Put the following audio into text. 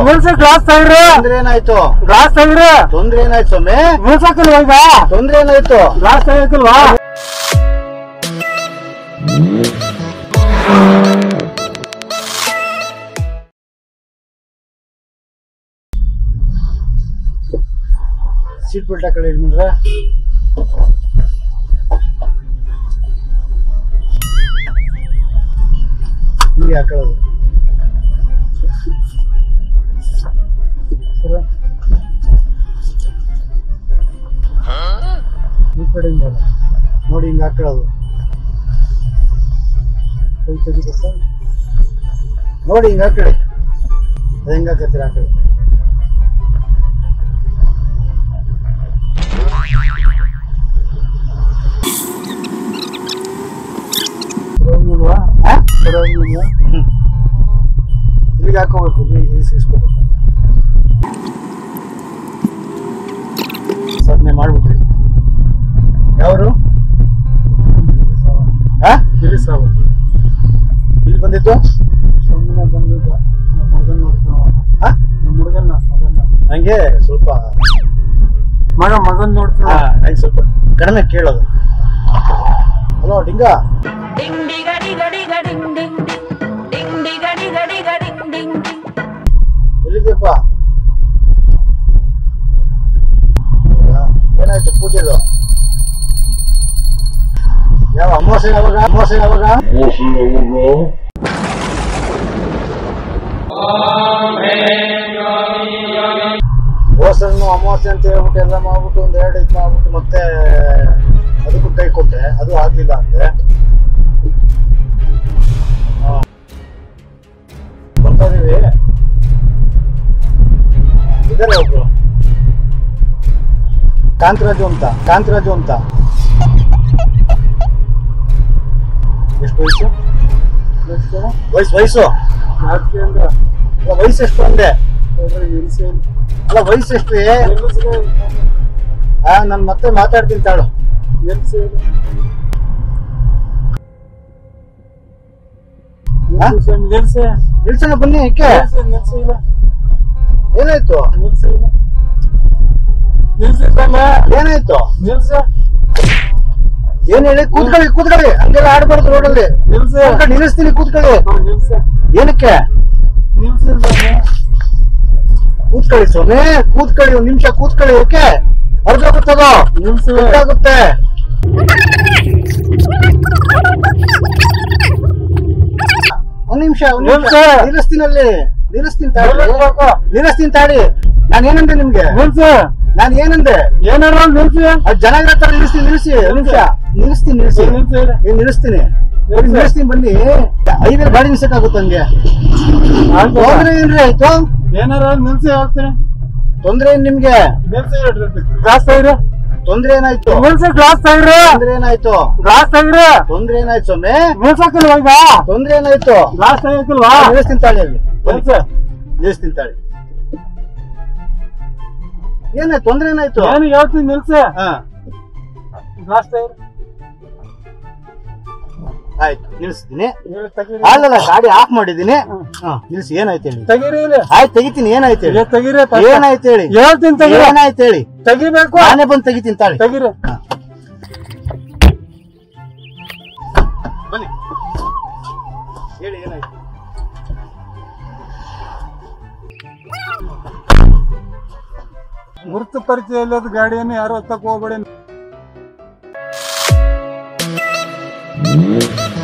ನಿಲ್ಸಿ ಗ್ಲಾಸ್ ತಗ್ರಿ ತೊಂದ್ರೆ ಏನಾಯ್ತು ಗ್ಲಾಸ್ ತಗ್ರಿ ತೊಂದ್ರೆ ಏನಾಯ್ತು ಸ್ವಾಮಿ ನಿಲ್ಸಕ್ಕಿಲ್ವಾ ಈಗ ತೊಂದ್ರೆ ಏನಾಯ್ತು ಗ್ಲಾಸ್ ತೆಗಿಯಕ್ಕಿಲ್ವಾ ಸೀಟ್ ಬೆಲ್ಟ್ ಹಾಕೊಳ್ಳಿ ಯಜಮಾನ್ರೆ ಹಿಂಗೆ ಹಾಕೊಳ್ಳೋದು ಸರ ಈ ಕಡೆಯಿಂದ ಅಲ್ಲ. ನೋಡಿ ಹಿಂಗೆ ಹಾಕೊಳ್ಳೋದು ಕೈ ತೆಗಿಬೇಕಾ ನೋಡಿ ಹಿಂಗೆ ಹಾಕೊಳ್ಳಿ ಅದು ಹೆಂಗೆ ಹಾಕತ್ತೀರ ಹಾಕೊಳ್ಳಿ ಬರೋಂಗಿಲ್ವಾ ಹಾ? ಬರೋಂಗಿಲ್ವಾ ಹ್ಮ್. ಇಲ್ಲಿಗೆ ಹಾಕೋಬೇಕು ಇಲ್ಲಿ ಇಲ್ಲಿ ಸಿಗಿಸ್ಕೋಬೇಕು ಸಾಧನೆ ಮಾಡ್ಬಿಟ್ರಿ ಯಾವರು ಹಾ ಬಿಡಿ ಸಾವು ಇಲ್ಲಿ ಬಂದಿದ್ದು ಸುಮ್ಮನೆ ಬಂದಿದ್ದ ನಮ್ಮ ಹುಡುಗನ್ ನೋಡ್ತಾವ ಹಾ ನಮ್ಮ ಹುಡುಗನ್ನ ಮಗನ್ನ ನಂಗೆ ಸ್ವಲ್ಪ ಮಗ ಮಗನ್ ನೋಡ್ತಾವ ಹಾ ನಂಗೆ ಸ್ವಲ್ಪ ಕಡಿಮೆ ಕೇಳೋದು ಹಲೋ ಡಿಂಗ Ding diga diga diga ding ding ding. Ding diga diga diga ding ding ding. ಎಲ್ಲಿದ್ಯಪ್ಪ ಹೌದಾ? ಏನಾಯ್ತು ಪೂಜೆದು ಯಾವ ಅಮಾವಾಸ್ಯೆ ಯಾವಾಗ ಅಮಾವಾಸ್ಯೆ ಯಾವಾಗ ಹೋಸನ್ನು ಅಮಾವಾಸ್ಯೆ ಅಂತ ಹೇಳ್ಬಿಟ್ಟು ಎಲ್ಲ ಮಾಡ್ಬಿಟ್ಟು ಒಂದ್ ಎರಡು ಇದು ಮಾಡ್ಬಿಟ್ಟು ಮತ್ತೆ ಅದಕ್ಕೂ ಕೈ ಕೊಟ್ಟೆ ಅದು ಆಗ್ಲಿಲ್ಲ ಅಂದೆ ಹಾ. ಬರ್ತಾ ಇದೀವಿ ಇದಾರೆ ಒಬ್ರು ಕಾಂತರಾಜು ಅಂತ ಕಾಂತರಾಜು ಅಂತ ಎಷ್ಟು ವಯಸ್ಸು ನೆಕ್ಸ್ಟ್ ವಯಸ್ಸು ವಯಸ್ಸು ಯಾಕೆ ಅಂದ್ರೆ ಅಲ್ಲ ವಯಸ್ಸು ಎಷ್ಟು ಅಂದೆ ಅದ್ರಾಗ ಇರಿಸಿ ಅಲ್ಲ ವಯಸ್ಸು ಎಷ್ಟು ನಿಲ್ಸ್ರಿ ಹಾ ನಾನು ಮತ್ತೆ ಮಾತಾಡ್ತೀನಿ ತಾಳು ನಿಲ್ಸಿ ಹಾ? ನಿಲ್ಸಿ ಸ್ವಾಮಿ, ನಿಲ್ಸಿ ನಿಲ್ಸೋಣ ಬನ್ನಿ ಏಕೆ ನಿಲ್ಸಿ ನಿಲ್ಸಿ ಇಲ್ಲ ಏನಾಯ್ತು ನಿಲ್ಸಿ ಇಲ್ಲ ನಿಲ್ಸಿ ಸ್ವಾಮಿ ಏನಾಯ್ತು ನಿಲ್ಸಿ ಏನ್ ಹೇಳಿ ಕೂತ್ಕೊಳ್ಳಿ ಕೂತ್ಕೊಳ್ಳಿ ಹಂಗೆಲ್ಲ ಆಡ್ಬಾರ್ದು ರೋಡಲ್ಲಿ ನಿಲ್ಸಿ ಕೂತ್ಕೊಳ್ಳಿ ನಿಲ್ಲಿಸ್ತೀನಿ ಕೂತ್ಕೊಳ್ಳಿ ಹಾ, ನಿಲ್ಸಿ ಏನಕ್ಕೆ ನಿಲ್ಸಿ ಸ್ವಾಮಿ ಕೂತ್ಕೊಳ್ಳಿ ಸ್ವಾಮಿ ಕೂತ್ಕೊಳ್ಳಿ ಒಂದ್ ನಿಮಿಷ ಕೂತ್ಕೊಳ್ಳಿ ಏಕೆ ಅರ್ಧ ಗೊತ್ತದೋ ನಿಲ್ಸಿ ಗೊತ್ತಾಗುತ್ತೆ ಒಂದ್ ನಿಮಿಷ ಒಂದ್ ನಿಮಿಷ ನಿಲ್ಸು. ನಿಲ್ಲಿಸ್ತೀನಿ ಅಲ್ಲಿ ನಿಲ್ಲಿಸ್ತೀನಿ ತಾಳಿ ನಿಲ್ಲಿಸ್ಬೇಕು. ನಿಲ್ಲಿಸ್ತೀನಿ ತಾಳಿ ನಾನು ಏನಂದೆ ನಿಮ್ಗೆ ನಿಲ್ಸಿ ನಾನು ಏನಂದೆ ಏನಾರ ಒಂದ್ ನಿಲ್ಸಿ ಅದ್ ಜನ ಇರೋ ತರ ನಿಲ್ಲಿಸ್ತೀನಿ ನಿಲ್ಲಿಸಿ ಒಂದ್ ನಿಮಿಷ ನಿಲ್ಲಿಸ್ತೀನಿ ನಿಲ್ಲಿಸಿ ನಿಲ್ಸಿ ಇಲ್ಲ. ಏನ್ ನಿಲ್ಲಿಸ್ತೀನಿ ಏನ್ ನಿಲ್ಲಿಸ್ತೀನಿ ಬನ್ನಿ ಐದೇ ಗಾಡಿ ನಿಲ್ಸಕ್ಕಾಗುತ್ತೆ ಹಂಗೆ ಆಯ್ತು. ತೊಂದ್ರೆ ಏನ್ರಿ ಆಯ್ತು ಏನಾರ ಒಂದ್ ನಿಲ್ಸಿ ಹೇಳ್ತೀನಿ ತೊಂದ್ರೆ ಏನ್ ನಿಮ್ಗೆ ನಿಲ್ಸಿ ಗ್ಲಾಸ್ ತೆಗ್ರಿ ತೊಂದ್ರೆ ಏನಾಯ್ತು ನಿಲ್ಸಿ ಗ್ಲಾಸ್ ತೆಗ್ರಿ ತೊಂದ್ರೆ ಏನಾಯ್ತು ಗ್ಲಾಸ್ ತೆಗ್ರಿ ತೊಂದ್ರೆ ಏನಾಯ್ತು ಸ್ವಾಮಿ ನಿಲ್ಸಕ್ಕಿಲ್ವಾ ಈಗ ತೊಂದ್ರೆ ಏನಾಯ್ತು ಗ್ಲಾಸ್ ತೆಗಿಯಕ್ಕಿಲ್ವಾ ನಿಲ್ಲಿಸ್ತೀನಿ ತಾಳಿ ಅಲ್ಲಿ ಬನ್ನಿ. ನಿಲ್ಸಿ ನಿಲ್ಲಿಸ್ತೀನಿ ತಾಳಿ ಏನಾಯ್ತು ತೊಂದ್ರೆ ಏನಾಯ್ತು ಏನು ಹೇಳ್ತೀನಿ ನಿಲ್ಸಿ ಹಾ ಗ್ಲಾಸ್ ತೆಗ್ರಿ ಆಯ್ತು ನಿಲ್ಲಿಸ್ತೀನಿ ಹೇಳಿ ತೆಗೀರಿ ಅಲ್ಲಲ್ಲ ಗಾಡಿ ಆಫ್ ಮಾಡಿದೀನಿ ಹಾ ನಿಲ್ಸಿ ಏನಾಯ್ತು ಹೇಳಿ ತೆಗೀರಿ ಇಲ್ಲಿ ಆಯ್ತು ತೆಗಿತೀನಿ ಏನಾಯ್ತು ಹೇಳಿ ಏ, ತೆಗೀರಿ ತಕ್ಕ- ಏನಾಯ್ತು ಹೇಳಿ ಹೇಳ್ತೀನಿ ತೆಗೀರಿ ಏನಾಯ್ತು ಹೇಳಿ ತೆಗಿಬೇಕು ನಾನೇ ಬಂದು ತೆಗಿತೀನಿ ತಾಳಿ ತೆಗೀರಿ ಬನ್ನಿ ಹೇಳಿ ಏನಾಯ್ತು ಗುರುತು ಪರಿಚಯ ಇಲ್ಲದ ಗಾಡಿಯನ್ನು ಯಾರು ಹತ್ತಕ್ ಹೋಗ್ಬೇಡಿ